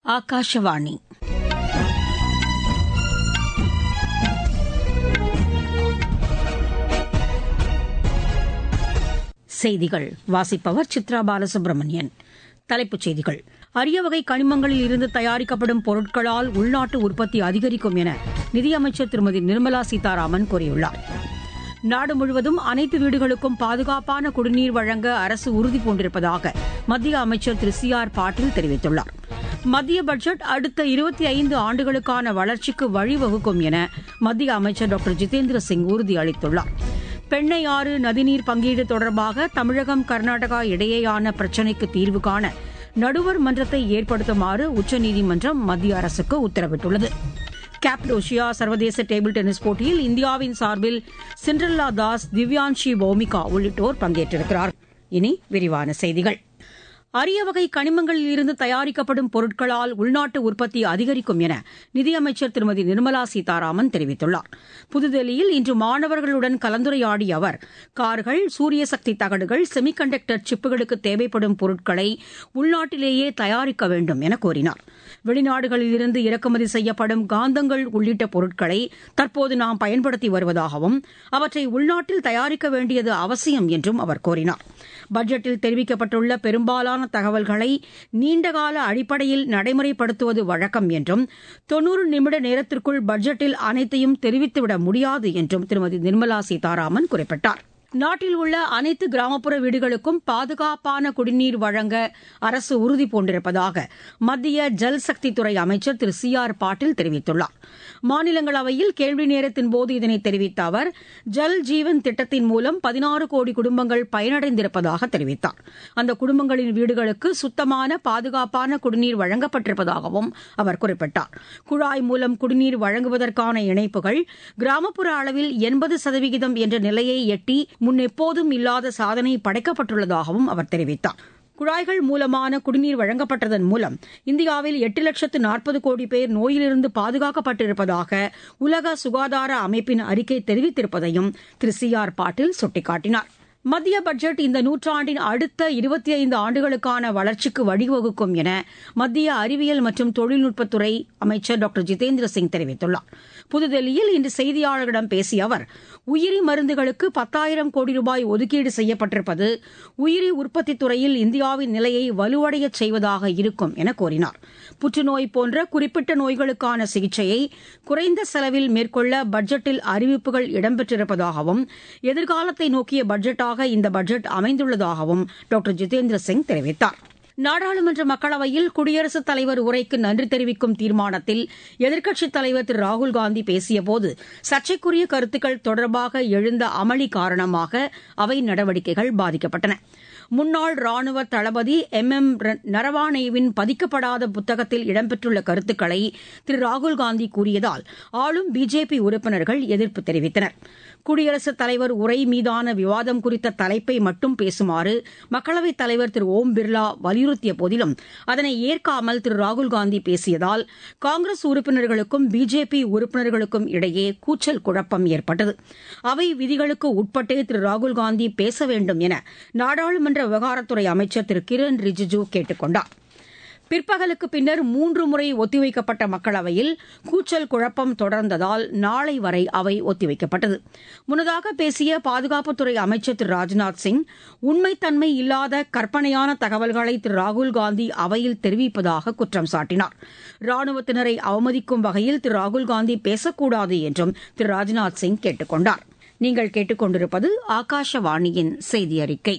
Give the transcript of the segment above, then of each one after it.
ஆகாஷவாணி செய்திகள் வாசிப்பவர் சித்ரா பாலசுப்ரமணியன் தலைப்புச் செய்திகள் அரிய வகை கனிமங்களில் இருந்து தயாரிக்கப்படும் பொருட்களால் உள்நாட்டு உற்பத்தி அதிகரிக்கும் என நிதியமைச்சர் திருமதி நிர்மலா சீதாராமன் கூறியுள்ளார் நாடு முழுவதும் அனைத்து வீடுகளுக்கும் பாதுகாப்பான குடிநீர் வழங்க அரசு உறுதி பூண்டிருப்பதாக மத்திய அமைச்சர் திரு சி ஆர் பாட்டீல் தெரிவித்துள்ளார் மத்திய பட்ஜெட் அடுத்த இருபத்தி ஐந்து ஆண்டுகளுக்கான வளர்ச்சிக்கு வழிவகுக்கும் என மத்திய அமைச்சர் டாக்டர் ஜிதேந்திர சிங் உறுதியளித்துள்ளார் பெண்ணையாறு நதிநீர் பங்கீடு தொடர்பாக தமிழகம் கர்நாடகா இடையேயான பிரச்சினைக்கு தீர்வு காண நடுவர் மன்றத்தை ஏற்படுத்துமாறு உச்சநீதிமன்றம் மத்திய அரசுக்கு உத்தரவிட்டுள்ளது கேப்டோஷியா சர்வதேச டேபிள் டென்னிஸ் போட்டியில் இந்தியாவின் சார்பில் சிண்ட்ரல்லா தாஸ் திவ்யான்ஷி பௌமிகா உள்ளிட்டோர் பங்கேற்றிருக்கிறார் இனி விரிவான செய்திகள் அரிய வகை கனிமங்களில் இருந்து தயாரிக்கப்படும் பொருட்களால் உள்நாட்டு உற்பத்தி அதிகரிக்கும் என நிதியமைச்சர் திருமதி நிர்மலா சீதாராமன் தெரிவித்துள்ளார் புதுதில்லியில் இன்று மாணவர்களுடன் கலந்துரையாடிய அவர் கார்கள் சூரிய சக்தி தகடுகள் செமிகண்டக்டர் சிப்புகளுக்கு தேவைப்படும் பொருட்களை உள்நாட்டிலேயே தயாரிக்க வேண்டும் என கூறினார் வெளிநாடுகளில் இருந்து இறக்குமதி செய்யப்படும் காந்தங்கள் உள்ளிட்ட பொருட்களை தற்போது நாம் பயன்படுத்தி வருவதாகவும் அவற்றை உள்நாட்டில் தயாரிக்க வேண்டியது அவசியம் என்றும் அவர் கூறினார் பட்ஜெட்டில் தெரிவிக்கப்பட்டுள்ள பெரும்பாலான தகவல்களை நீண்டகால அடிப்படையில் நடைமுறைப்படுத்துவது வழக்கம் என்றும் தொன்னூறு நிமிட நேரத்திற்குள் பட்ஜெட்டில் அனைத்தையும் தெரிவித்துவிட முடியாது என்றும் திருமதி நிர்மலா சீதாராமன் குறிப்பிட்டார் நாட்டில் உள்ள அனைத்து கிராமப்புற வீடுகளுக்கும் பாதுகாப்பான குடிநீர் வழங்க அரசு உறுதி பூண்டிருப்பதாக மத்திய ஜல்சக்தித்துறை அமைச்சர் திரு சி ஆர் பாட்டீல் தெரிவித்துள்ளார் மாநிலங்களவையில் கேள்வி நேரத்தின்போது இதனை தெரிவித்த அவர் ஜல் ஜீவன் திட்டத்தின் மூலம் பதினாறு கோடி குடும்பங்கள் பயனடைந்திருப்பதாக தெரிவித்தார் அந்த குடும்பங்களின் வீடுகளுக்கு சுத்தமான பாதுகாப்பான குடிநீர் வழங்கப்பட்டிருப்பதாகவும் அவர் குறிப்பிட்டார் குழாய் மூலம் குடிநீர் வழங்குவதற்கான இணைப்புகள் கிராமப்புற அளவில் எண்பது சதவிகிதம் என்ற நிலையை எட்டி முன்னெப்போதும் இல்லாத சாதனை படைக்கப்பட்டுள்ளதாகவும் அவர் தெரிவித்தார் குழாய்கள் மூலமான குடிநீர் வழங்கப்பட்டதன் மூலம் இந்தியாவில் எட்டு லட்சத்து நாற்பது கோடி பேர் நோயிலிருந்து பாதுகாக்கப்பட்டிருப்பதாக உலக சுகாதார அமைப்பின் அறிக்கை தெரிவித்திருப்பதையும் திரு சி ஆர் பாட்டீல் சுட்டிக்காட்டினார் மத்திய பட்ஜெட் இந்த நூற்றாண்டின் அடுத்த இருபத்தி ஐந்து ஆண்டுகளுக்கான வளர்ச்சிக்கு வழிவகுக்கும் என மத்திய அறிவியல் மற்றும் தொழில்நுட்பத்துறை அமைச்சர் டாக்டர் ஜிதேந்திர சிங் தெரிவித்துள்ளார் புதுதில்லியில் இன்று செய்தியாளர்களிடம் பேசிய அவர் உயிரி மருந்துகளுக்கு பத்தாயிரம் கோடி ரூபாய் ஒதுக்கீடு செய்யப்பட்டிருப்பது உயிரி உற்பத்தி துறையில் இந்தியாவின் நிலையை வலுவடையச் செய்வதாக இருக்கும் என கூறினார் புற்றுநோய் போன்ற குறிப்பிட்ட நோய்களுக்கான சிகிச்சையை குறைந்த செலவில் மேற்கொள்ள பட்ஜெட்டில் அறிவிப்புகள் இடம்பெற்றிருப்பதாகவும் எதிர்காலத்தை நோக்கிய பட்ஜெட்டாக இந்த பட்ஜெட் அமைந்துள்ளதாகவும் டாக்டர் ஜிதேந்திர சிங் தெரிவித்தார் நாடாளுமன்ற மக்களவையில் குடியரசுத் தலைவர் உரைக்கு நன்றி தெரிவிக்கும் தீர்மானத்தில் எதிர்க்கட்சித் தலைவர் திரு ராகுல்காந்தி பேசியபோது சர்ச்சைக்குரிய கருத்துக்கள் தொடர்பாக எழுந்த அமளி காரணமாக அவை நடவடிக்கைகள் பாதிக்கப்பட்டன முன்னாள் ராணுவ தளபதி எம் எம் நரவானேவின் பதிக்கப்படாத புத்தகத்தில் இடம்பெற்றுள்ள கருத்துக்களை திரு ராகுல்காந்தி கூறியதால் ஆளும் பிஜேபி உறுப்பினர்கள் எதிர்ப்பு தெரிவித்தனர் குடியரசுத் தலைவர் உரை மீதான விவாதம் குறித்த தலைப்பை மட்டும் பேசுமாறு மக்களவைத் தலைவர் திரு ஓம் பிர்லா வலியுறுத்திய போதிலும் அதனை ஏற்காமல் திரு ராகுல்காந்தி பேசியதால் காங்கிரஸ் உறுப்பினர்களுக்கும் பிஜேபி உறுப்பினர்களுக்கும் இடையே கூச்சல் குழப்பம் ஏற்பட்டது அவை விதிகளுக்கு உட்பட்டே திரு ராகுல்காந்தி பேச வேண்டும் என நாடாளுமன்ற விவகாரத்துறை அமைச்சர் திரு கிரண் ரிஜிஜு கேட்டுக் கொண்டார் பிற்பகலுக்கு பின்னர் மூன்று முறை ஒத்திவைக்கப்பட்ட மக்களவையில் கூச்சல் குழப்பம் தொடர்ந்ததால் நாளை வரை அவை ஒத்திவைக்கப்பட்டது முன்னதாக பேசிய பாதுகாப்புத்துறை அமைச்சர் திரு ராஜ்நாத் சிங் உண்மைத்தன்மை இல்லாத கற்பனையான தகவல்களை திரு ராகுல்காந்தி அவையில் தெரிவிப்பதாக குற்றம் சாட்டினார் ராணுவத்தினரை அவமதிக்கும் வகையில் திரு ராகுல்காந்தி பேசக்கூடாது என்றும் திரு ராஜ்நாத் சிங் கேட்டுக் கொண்டார் நீங்கள் கேட்டுக்கொண்டிருப்பது ஆகாஷவாணியின் செய்தி அறிக்கை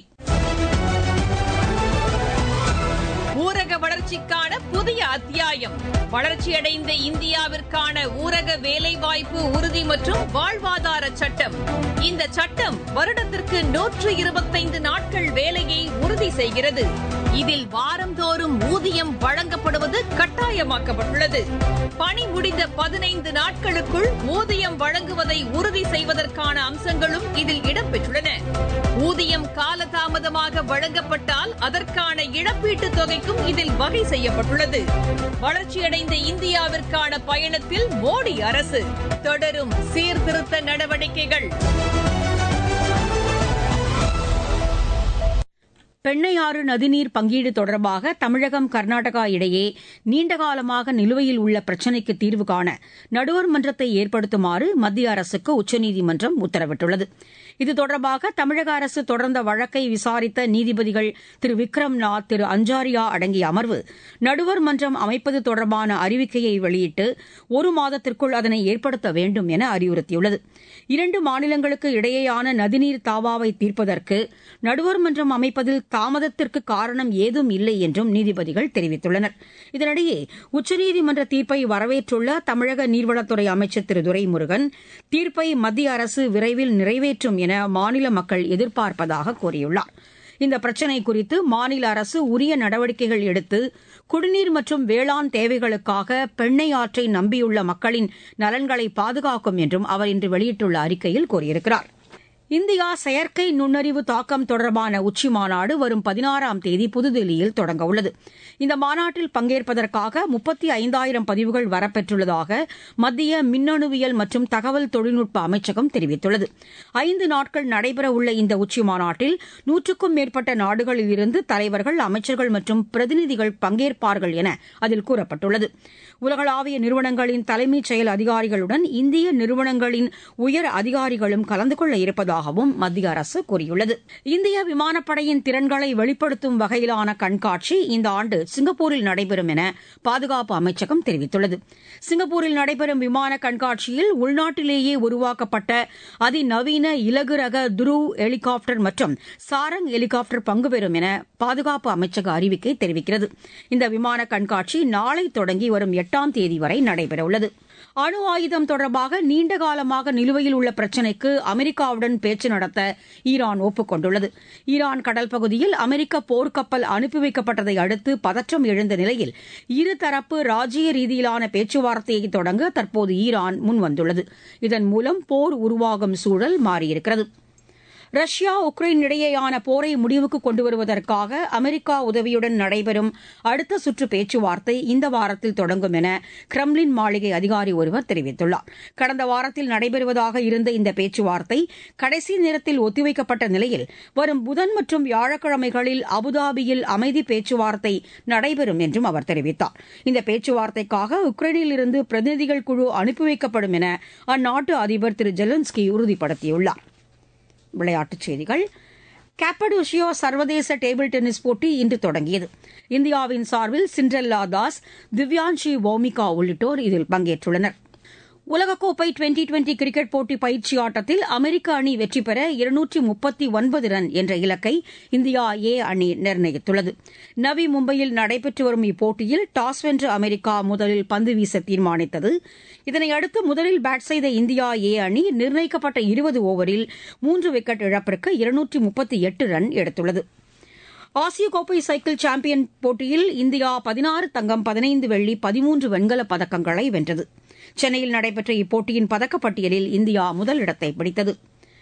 ஊரக வளர்ச்சிக்கான புதிய அத்தியாயம் வளர்ச்சியடைந்த இந்தியாவிற்கான ஊரக வேலைவாய்ப்பு உறுதி மற்றும் வாழ்வாதார சட்டம் இந்த சட்டம் வருடத்திற்கு நூற்று இருபத்தைந்து நாட்கள் வேலையை உறுதி செய்கிறது இதில் வாரந்தோறும் ஊதியம் வழங்கப்படுவது கட்டாயமாக்கப்பட்டுள்ளது பணி முடிந்த பதினைந்து நாட்களுக்குள் ஊதியம் வழங்குவதை உறுதி செய்வதற்கான அம்சங்களும் இதில் இடம்பெற்றுள்ளன ஊதியம் காலதாமதமாக வழங்கப்பட்டால் அதற்கான இழப்பீட்டுத் தொகைக்கும் இதில் வகை செய்யப்பட்டுள்ளது வளர்ச்சியடைந்த இந்தியாவிற்கான பயணத்தில் மோடி அரசு தொடரும் சீர்திருத்த நடவடிக்கைகள் பெண்ணையாறு நதிநீர் பங்கீடு தொடர்பாக தமிழகம் கர்நாடகா இடையே நீண்டகாலமாக நிலுவையில் உள்ள பிரச்சினைக்கு தீர்வு காண நடுவர் மன்றத்தை ஏற்படுத்துமாறு மத்திய அரசுக்கு உச்சநீதிமன்றம் உத்தரவிட்டுள்ளது இது தொடர்பாக தமிழக அரசு தொடர்ந்த வழக்கை விசாரித்த நீதிபதிகள் திரு விக்ரம்நாத் திரு அஞ்சாரியா அடங்கிய அமர்வு நடுவர் மன்றம் அமைப்பது தொடர்பான அறிவிக்கையை வெளியிட்டு ஒரு மாதத்திற்குள் அதனை ஏற்படுத்த வேண்டும் என அறிவுறுத்தியுள்ளது இரண்டு மாநிலங்களுக்கு இடையேயான நதிநீர் தாவாவை தீர்ப்பதற்கு நடுவர் மன்றம் அமைப்பதில் தாமதத்திற்கு காரணம் ஏதும் இல்லை என்றும் நீதிபதிகள் தெரிவித்துள்ளனர் இதனிடையே உச்சநீதிமன்ற தீர்ப்பை வரவேற்றுள்ள தமிழக நீர்வளத்துறை அமைச்சர் திரு துரைமுருகன் தீர்ப்பை மத்திய அரசு விரைவில் நிறைவேற்றும் என மாநில மக்கள் எதிர்பார்ப்பதாக கூறியுள்ளார் இந்த பிரச்சினை குறித்து மாநில அரசு உரிய நடவடிக்கைகள் எடுத்து குடிநீர் மற்றும் வேளாண் தேவைகளுக்காக பெண்ணை ஆற்றை நம்பியுள்ள மக்களின் நலன்களை பாதுகாக்கும் என்றும் அவர் இன்று வெளியிட்டுள்ள அறிக்கையில் கூறியிருக்கிறார் இந்தியா செயற்கை நுண்ணறிவு தாக்கம் தொடர்பான உச்சி மாநாடு வரும் பதினாறாம் தேதி புதுதில்லியில் தொடங்க உள்ளது இந்த மாநாட்டில் பங்கேற்பதற்காக முப்பத்தி ஐந்தாயிரம் பதிவுகள் வரப்பெற்றுள்ளதாக மத்திய மின்னணுவியல் மற்றும் தகவல் தொழில்நுட்ப அமைச்சகம் தெரிவித்துள்ளது ஐந்து நாட்கள் நடைபெறவுள்ள இந்த உச்சி மாநாட்டில் நூற்றுக்கும் மேற்பட்ட நாடுகளில் இருந்து தலைவர்கள் அமைச்சர்கள் மற்றும் பிரதிநிதிகள் பங்கேற்பார்கள் என அதில் கூறப்பட்டுள்ளது உலகளாவிய நிறுவனங்களின் தலைமைச் செயல் அதிகாரிகளுடன் இந்திய நிறுவனங்களின் உயர் அதிகாரிகளும் கலந்து கொள்ள இருப்பதாகவும் மத்திய அரசு கூறியுள்ளது இந்திய விமானப்படையின் திறன்களை வெளிப்படுத்தும் வகையிலான கண்காட்சி இந்த ஆண்டு சிங்கப்பூரில் நடைபெறும் என பாதுகாப்பு அமைச்சகம் தெரிவித்துள்ளது சிங்கப்பூரில் நடைபெறும் விமான கண்காட்சியில் உள்நாட்டிலேயே உருவாக்கப்பட்ட அதிநவீன இலகு ரக துருவ் ஹெலிகாப்டர் மற்றும் சாரங் ஹெலிகாப்டர் பங்குபெறும் என பாதுகாப்பு அமைச்சக அறிவிக்கை தெரிவிக்கிறது இந்த விமான கண்காட்சி நாளை தொடங்கி வரும் எட்டாம் தேதி வரை நடைபெறவுள்ளது அணு ஆயுதம் தொடர்பாக நீண்ட காலமாக நிலுவையில் உள்ள பிரச்சினைக்கு அமெரிக்காவுடன் பேச்சு நடத்த ஈரான் ஒப்புக் கொண்டுள்ளது ஈரான் கடல் பகுதியில் அமெரிக்க போர்க்கப்பல் அனுப்பி வைக்கப்பட்டதை அடுத்து பதற்றம் எழுந்த நிலையில் இருதரப்பு ராஜ்ய ரீதியிலான பேச்சுவார்த்தையை தொடங்க தற்போது ஈரான் முன்வந்துள்ளது இதன் மூலம் போர் உருவாகும் சூழல் மாறியிருக்கிறது ரஷ்யா உக்ரைன் இடையேயான போரை முடிவுக்கு கொண்டு வருவதற்காக அமெரிக்கா உதவியுடன் நடைபெறும் அடுத்த சுற்று பேச்சுவார்த்தை இந்த வாரத்தில் தொடங்கும் என கிரெம்லின் மாளிகை அதிகாரி ஒருவர் தெரிவித்துள்ளார் கடந்த வாரத்தில் நடைபெறுவதாக இருந்த இந்த பேச்சுவார்த்தை கடைசி நேரத்தில் ஒத்திவைக்கப்பட்ட நிலையில் வரும் புதன் மற்றும் வியாழக்கிழமைகளில் அபுதாபியில் அமைதி பேச்சுவார்த்தை நடைபெறும் என்றும் அவர் தெரிவித்தார் இந்த பேச்சுவார்த்தைக்காக உக்ரைனில் இருந்து பிரதிநிதிகள் குழு அனுப்பி வைக்கப்படும் என அந்நாட்டு அதிபர் திரு ஜெலன்ஸ்கி உறுதிப்படுத்தியுள்ளார் விளையாட்டுச் செய்திகள் கேப்படோஷியோ சர்வதேச டேபிள் டென்னிஸ் போட்டி இன்று தொடங்கியது இந்தியாவின் சார்பில் சிண்ட்ரெல்லா தாஸ் திவ்யான்ஷி வௌமிகா உள்ளிட்டோர் இதில் பங்கேற்றுள்ளனர் உலகக்கோப்பை டுவெண்டி டுவெண்டி கிரிக்கெட் போட்டி பயிற்சி ஆட்டத்தில் அமெரிக்க அணி வெற்றி பெற இருநூற்றி முப்பத்தி ஒன்பது ரன் என்ற இலக்கை இந்தியா ஏ அணி நிர்ணயித்துள்ளது நவி மும்பையில் நடைபெற்று வரும் இப்போட்டியில் டாஸ் வென்ற அமெரிக்கா முதலில் பந்து வீச தீர்மானித்தது இதனையடுத்து முதலில் பேட் செய்த இந்தியா ஏ அணி நிர்ணயிக்கப்பட்ட இருபது ஓவரில் மூன்று விக்கெட் இழப்பிற்கு இருநூற்றி முப்பத்தி எட்டு ரன் எடுத்துள்ளது ஆசிய கோப்பை சைக்கிள் சாம்பியன் போட்டியில் இந்தியா பதினாறு தங்கம் பதினைந்து வெள்ளி பதிமூன்று வெண்கலப் பதக்கங்களை வென்றது சென்னையில் நடைபெற்ற இப்போட்டியின் பதக்கப்பட்டியலில் இந்தியா முதலிடத்தை பிடித்தது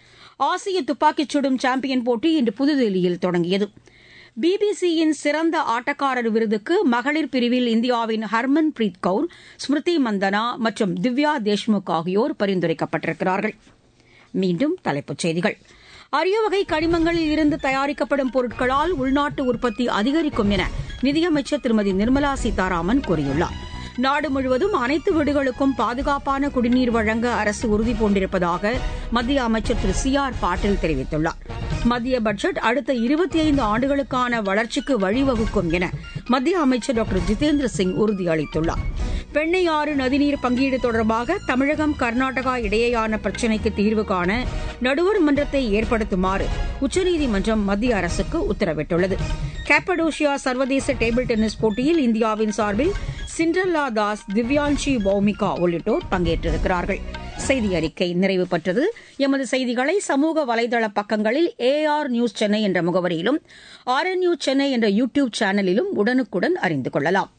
ஆசிய துப்பாக்கிச் சுடும் சாம்பியன் போட்டி இன்று புதுதில்லியில் தொடங்கியது பிபிசியின் சிறந்த ஆட்டக்காரர் விருதுக்கு மகளிர் பிரிவில் இந்தியாவின் ஹர்மன் பிரீத் கவுர் ஸ்மிருதி மந்தனா மற்றும் திவ்யா தேஷ்முக் ஆகியோர் பரிந்துரைக்கப்பட்டிருக்கிறார்கள் மீண்டும் தலைப்புச் செய்திகள் அரிய வகை கனிமங்களில் இருந்து தயாரிக்கப்படும் பொருட்களால் உள்நாட்டு உற்பத்தி அதிகரிக்கும் என நிதியமைச்சர் திருமதி நிர்மலா சீதாராமன் கூறியுள்ளார் நாடு முழுவதும் அனைத்து வீடுகளுக்கும் பாதுகாப்பான குடிநீர் வழங்க அரசு உறுதி பூண்டிருப்பதாக மத்திய அமைச்சர் திரு சி ஆர் பாட்டீல் தெரிவித்துள்ளார் மத்திய பட்ஜெட் அடுத்த இருபத்தி ஐந்து ஆண்டுகளுக்கான வளர்ச்சிக்கு வழிவகுக்கும் என மத்திய அமைச்சர் டாக்டர் ஜிதேந்திர சிங் உறுதியளித்துள்ளார் பெண்ணையாறு நதிநீர் பங்கீடு தொடர்பாக தமிழகம் கர்நாடகா இடையேயான பிரச்சினைக்கு தீர்வு காண நடுவர் மன்றத்தை ஏற்படுத்துமாறு உச்சநீதிமன்றம் மத்திய அரசுக்கு உத்தரவிட்டுள்ளது கேப்படோஷியா சர்வதேச டேபிள் டென்னிஸ் போட்டியில் இந்தியாவின் சார்பில் சிண்ட்ரல்லா தாஸ் திவ்யான்ஷி பௌமிகா உள்ளிட்டோர் பங்கேற்றிருக்கிறார்கள் செய்தி அறிக்கை நிறைவு பெற்றது எமது செய்திகளை சமூக வலைதள பக்கங்களில் ஏஆர் நியூஸ் சென்னை என்ற முகவரியிலும் ஆர் என் நியூஸ் சென்னை என்ற யூ டியூப் சேனலிலும் உடனுக்குடன் அறிந்து கொள்ளலாம்